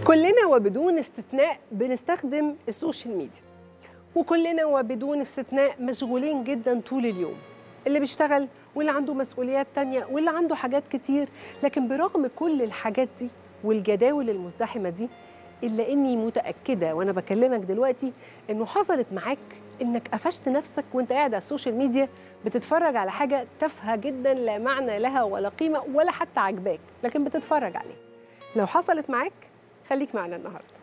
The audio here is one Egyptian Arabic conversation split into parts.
كلنا وبدون استثناء بنستخدم السوشيال ميديا وكلنا وبدون استثناء مشغولين جدا طول اليوم اللي بيشتغل واللي عنده مسؤوليات تانية واللي عنده حاجات كتير لكن برغم كل الحاجات دي والجداول المزدحمة دي إلا إني متأكدة وأنا بكلمك دلوقتي إنه حصلت معاك إنك قفشت نفسك وأنت قاعد على السوشيال ميديا بتتفرج على حاجة تافهة جدا لا معنى لها ولا قيمة ولا حتى عجباك لكن بتتفرج عليها لو حصلت معاك خليك معنا النهارده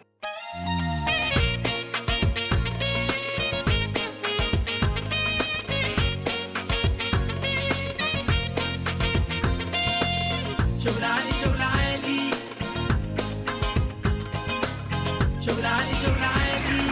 شغل عالي شغل عالي شغل عالي شغل عالي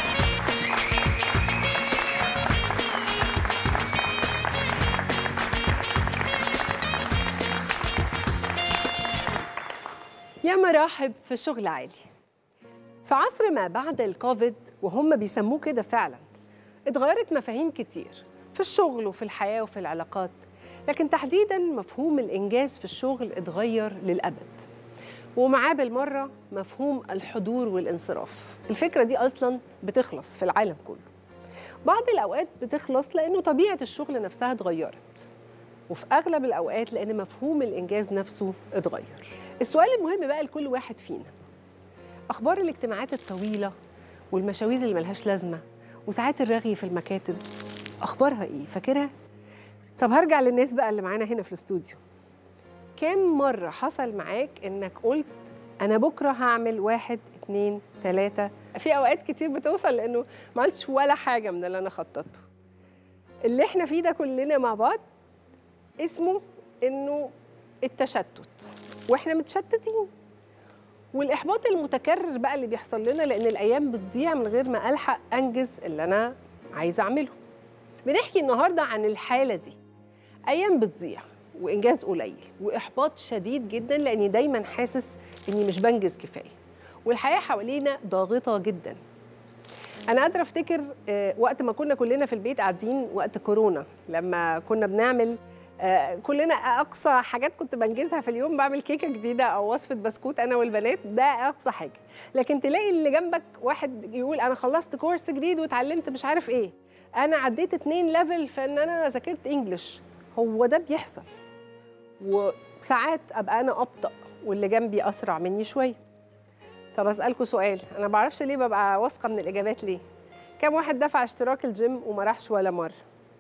يا مراحب في شغل عالي في عصر ما بعد الكوفيد وهم بيسموه كده فعلا اتغيرت مفاهيم كتير في الشغل وفي الحياة وفي العلاقات لكن تحديدا مفهوم الإنجاز في الشغل اتغير للأبد ومعاه بالمرة مفهوم الحضور والانصراف الفكرة دي أصلا بتخلص في العالم كله بعض الأوقات بتخلص لأنه طبيعة الشغل نفسها اتغيرت وفي أغلب الأوقات لأن مفهوم الإنجاز نفسه اتغير السؤال المهم بقى لكل واحد فينا أخبار الاجتماعات الطويلة والمشاوير اللي ملهاش لازمة وساعات الرغي في المكاتب أخبارها إيه؟ فاكرها؟ طب هرجع للناس بقى اللي معانا هنا في الاستوديو كام مرة حصل معاك إنك قلت أنا بكرة هعمل واحد اتنين تلاتة في أوقات كتير بتوصل لأنه ما عملتش ولا حاجة من اللي أنا خططته اللي احنا فيه ده كلنا مع بعض اسمه إنه التشتت واحنا متشتتين والاحباط المتكرر بقى اللي بيحصل لنا لان الايام بتضيع من غير ما الحق انجز اللي انا عايزه اعمله بنحكي النهارده عن الحاله دي ايام بتضيع وانجاز قليل واحباط شديد جدا لاني دايما حاسس اني مش بنجز كفايه والحياه حوالينا ضاغطه جدا انا قادره افتكر آه، وقت ما كنا كلنا في البيت قاعدين وقت كورونا لما كنا بنعمل آه، كلنا اقصى حاجات كنت بنجزها في اليوم بعمل كيكه جديده او وصفه بسكوت انا والبنات ده اقصى حاجه لكن تلاقي اللي جنبك واحد يقول انا خلصت كورس جديد واتعلمت مش عارف ايه انا عديت اتنين ليفل في ان انا ذاكرت انجلش هو ده بيحصل وساعات ابقى انا ابطا واللي جنبي اسرع مني شويه طب اسالكوا سؤال انا ما بعرفش ليه ببقى واثقه من الاجابات ليه كم واحد دفع اشتراك الجيم وما راحش ولا مره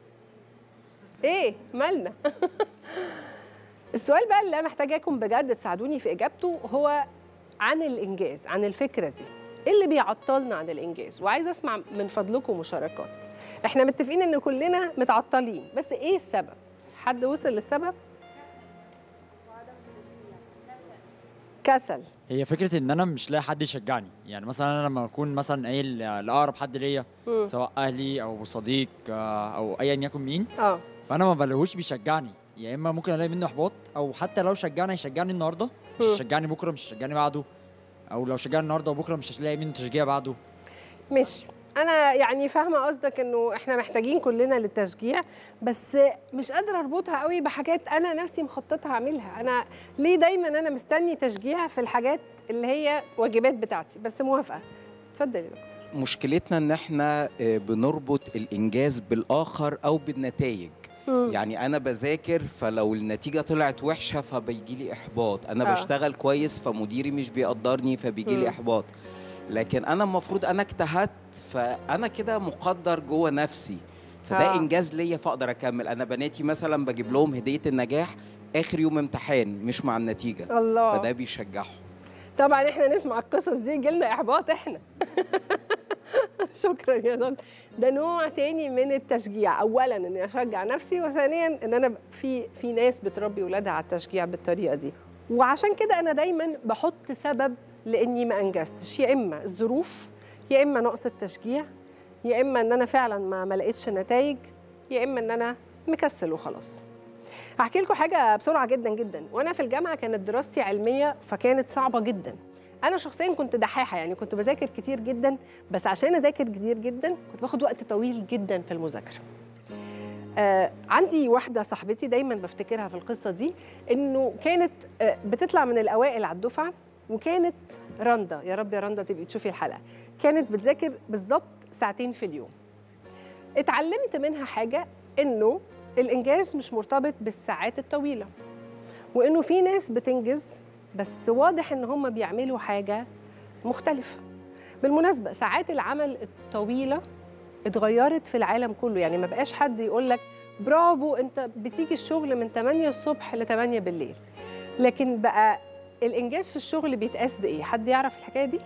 ايه مالنا السؤال بقى اللي انا محتاجاكم بجد تساعدوني في اجابته هو عن الانجاز عن الفكره دي ايه اللي بيعطلنا عن الانجاز وعايزه اسمع من فضلكم مشاركات احنا متفقين ان كلنا متعطلين بس ايه السبب حد وصل للسبب كسل هي فكره ان انا مش لاقي حد يشجعني يعني مثلا انا لما اكون مثلا قايل لاقرب حد ليا مم. سواء اهلي او صديق آه، او ايا يكن مين اه فانا ما بلاقيهوش بيشجعني يا اما ممكن الاقي منه احباط او حتى لو شجعني هيشجعني النهارده مش مم. هيشجعني بكره مش هيشجعني بعده او لو شجعني النهارده وبكره مش هلاقي منه تشجيع بعده مش انا يعني فاهمه قصدك انه احنا محتاجين كلنا للتشجيع بس مش قادره اربطها قوي بحاجات انا نفسي مخططه اعملها انا ليه دايما انا مستني تشجيع في الحاجات اللي هي واجبات بتاعتي بس موافقه اتفضل يا دكتور مشكلتنا ان احنا آه، بنربط الانجاز بالاخر او بالنتائج مم. يعني انا بذاكر فلو النتيجه طلعت وحشه فبيجي لي احباط انا آه. آه. بشتغل كويس فمديري مش بيقدرني فبيجي مم. لي احباط لكن انا المفروض انا اجتهدت فانا كده مقدر جوه نفسي فده آه. آه. انجاز ليا فاقدر اكمل انا بناتي مثلا بجيب لهم هديه النجاح اخر يوم امتحان مش مع النتيجه الله فده بيشجعهم طبعا احنا نسمع القصص دي يجيلنا احباط احنا شكرا يا دكتور ده نوع تاني من التشجيع اولا اني اشجع نفسي وثانيا ان انا ب- في في ناس بتربي ولادها على التشجيع بالطريقه دي وعشان كده انا دايما بحط سبب لاني ما انجزتش يا اما الظروف يا اما نقص التشجيع يا اما ان انا فعلا ما ما لقيتش نتائج يا اما ان انا مكسل وخلاص هحكي لكم حاجه بسرعه جدا جدا وانا في الجامعه كانت دراستي علميه فكانت صعبه جدا انا شخصيا كنت دحاحه يعني كنت بذاكر كتير جدا بس عشان اذاكر كتير جدا كنت باخد وقت طويل جدا في المذاكره آه عندي واحده صاحبتي دايما بفتكرها في القصه دي انه كانت آه بتطلع من الاوائل على الدفعه وكانت رندا يا رب يا رندا تبقي تشوفي الحلقه كانت بتذاكر بالظبط ساعتين في اليوم اتعلمت منها حاجه انه الانجاز مش مرتبط بالساعات الطويله وانه في ناس بتنجز بس واضح ان هم بيعملوا حاجه مختلفه بالمناسبه ساعات العمل الطويله اتغيرت في العالم كله يعني ما بقاش حد يقول لك برافو انت بتيجي الشغل من 8 الصبح ل 8 بالليل لكن بقى الانجاز في الشغل بيتقاس بايه حد يعرف الحكايه دي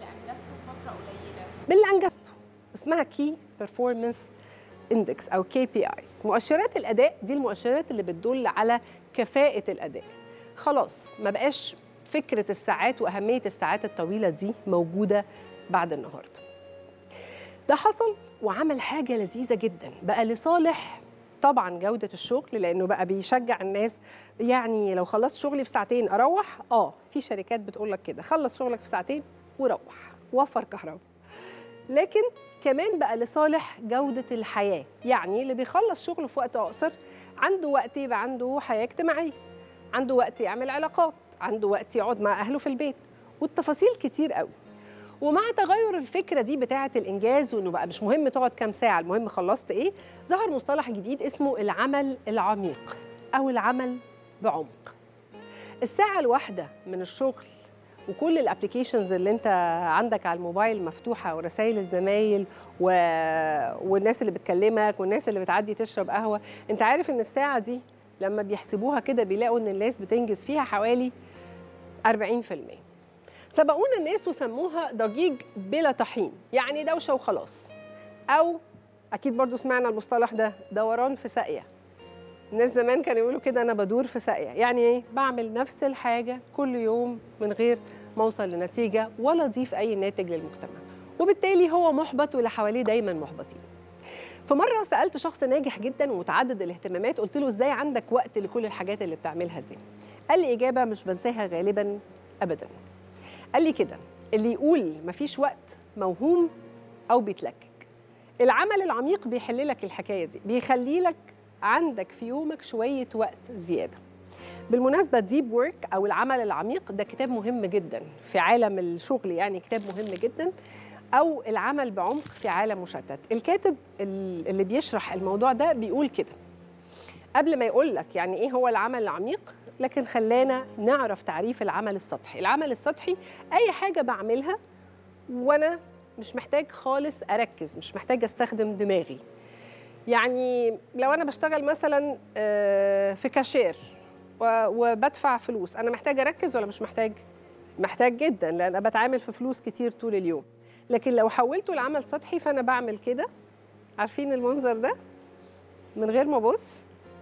باللي انجزته اسمها كي بيرفورمانس اندكس او كي بي ايز مؤشرات الاداء دي المؤشرات اللي بتدل على كفاءه الاداء خلاص ما بقاش فكره الساعات واهميه الساعات الطويله دي موجوده بعد النهارده ده حصل وعمل حاجه لذيذه جدا بقى لصالح طبعا جوده الشغل لانه بقى بيشجع الناس يعني لو خلصت شغلي في ساعتين اروح اه في شركات بتقول لك كده خلص شغلك في ساعتين وروح وفر كهرباء لكن كمان بقى لصالح جودة الحياة يعني اللي بيخلص شغله في وقت أقصر عنده وقت يبقى عنده حياة اجتماعية عنده وقت يعمل علاقات عنده وقت يقعد مع أهله في البيت والتفاصيل كتير قوي ومع تغير الفكرة دي بتاعة الإنجاز وإنه بقى مش مهم تقعد كام ساعة المهم خلصت إيه ظهر مصطلح جديد اسمه العمل العميق أو العمل بعمق الساعة الواحدة من الشغل وكل الابلكيشنز اللي انت عندك على الموبايل مفتوحه ورسائل الزمايل و... والناس اللي بتكلمك والناس اللي بتعدي تشرب قهوه انت عارف ان الساعه دي لما بيحسبوها كده بيلاقوا ان الناس بتنجز فيها حوالي 40% سبقونا الناس وسموها ضجيج بلا طحين يعني دوشه وخلاص او اكيد برضو سمعنا المصطلح ده دوران في ساقيه الناس زمان كانوا يقولوا كده انا بدور في ساقيه يعني ايه بعمل نفس الحاجه كل يوم من غير ما اوصل لنتيجه ولا اضيف اي ناتج للمجتمع وبالتالي هو محبط واللي حواليه دايما محبطين في مره سالت شخص ناجح جدا ومتعدد الاهتمامات قلت له ازاي عندك وقت لكل الحاجات اللي بتعملها دي قال لي اجابه مش بنساها غالبا ابدا قال لي كده اللي يقول مفيش وقت موهوم او بيتلكك العمل العميق بيحل لك الحكايه دي بيخلي لك عندك في يومك شويه وقت زياده بالمناسبة ديب ورك أو العمل العميق ده كتاب مهم جدا في عالم الشغل يعني كتاب مهم جدا أو العمل بعمق في عالم مشتت الكاتب اللي بيشرح الموضوع ده بيقول كده قبل ما يقول لك يعني إيه هو العمل العميق لكن خلانا نعرف تعريف العمل السطحي العمل السطحي أي حاجة بعملها وأنا مش محتاج خالص أركز مش محتاج أستخدم دماغي يعني لو أنا بشتغل مثلا في كاشير وبدفع فلوس انا محتاج اركز ولا مش محتاج محتاج جدا لان انا بتعامل في فلوس كتير طول اليوم لكن لو حولته لعمل سطحي فانا بعمل كده عارفين المنظر ده من غير ما ابص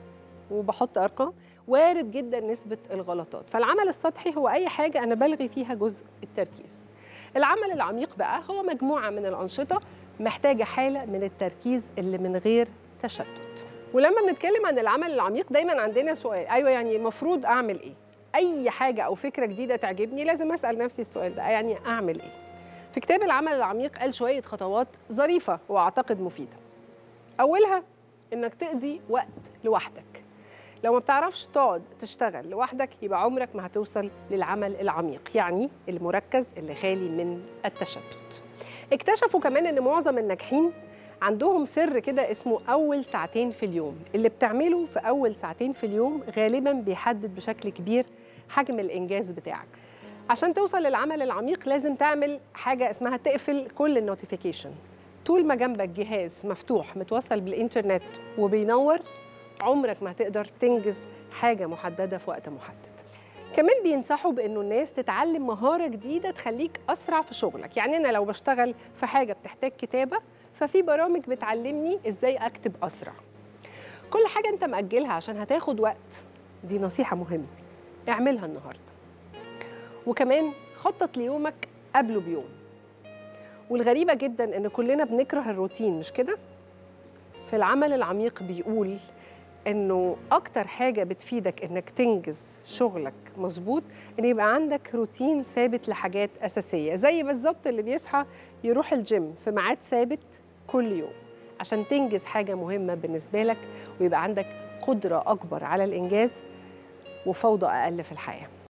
وبحط ارقام وارد جدا نسبه الغلطات فالعمل السطحي هو اي حاجه انا بلغي فيها جزء التركيز العمل العميق بقى هو مجموعه من الانشطه محتاجه حاله من التركيز اللي من غير تشتت ولما بنتكلم عن العمل العميق دايما عندنا سؤال ايوه يعني المفروض اعمل ايه اي حاجه او فكره جديده تعجبني لازم اسال نفسي السؤال ده يعني اعمل ايه في كتاب العمل العميق قال شويه خطوات ظريفه واعتقد مفيده اولها انك تقضي وقت لوحدك لو ما بتعرفش تقعد تشتغل لوحدك يبقى عمرك ما هتوصل للعمل العميق يعني المركز اللي خالي من التشتت اكتشفوا كمان ان معظم الناجحين عندهم سر كده اسمه أول ساعتين في اليوم اللي بتعمله في أول ساعتين في اليوم غالبا بيحدد بشكل كبير حجم الإنجاز بتاعك عشان توصل للعمل العميق لازم تعمل حاجة اسمها تقفل كل النوتيفيكيشن طول ما جنبك جهاز مفتوح متوصل بالإنترنت وبينور عمرك ما هتقدر تنجز حاجة محددة في وقت محدد كمان بينصحوا بانه الناس تتعلم مهاره جديده تخليك اسرع في شغلك يعني انا لو بشتغل في حاجه بتحتاج كتابه ففي برامج بتعلمني ازاي اكتب اسرع كل حاجه انت ماجلها عشان هتاخد وقت دي نصيحه مهمه اعملها النهارده وكمان خطط ليومك قبله بيوم والغريبه جدا ان كلنا بنكره الروتين مش كده في العمل العميق بيقول انه اكتر حاجه بتفيدك انك تنجز شغلك مظبوط ان يبقى عندك روتين ثابت لحاجات اساسيه زي بالظبط اللي بيصحى يروح الجيم في ميعاد ثابت كل يوم عشان تنجز حاجه مهمه بالنسبه لك ويبقى عندك قدره اكبر على الانجاز وفوضى اقل في الحياه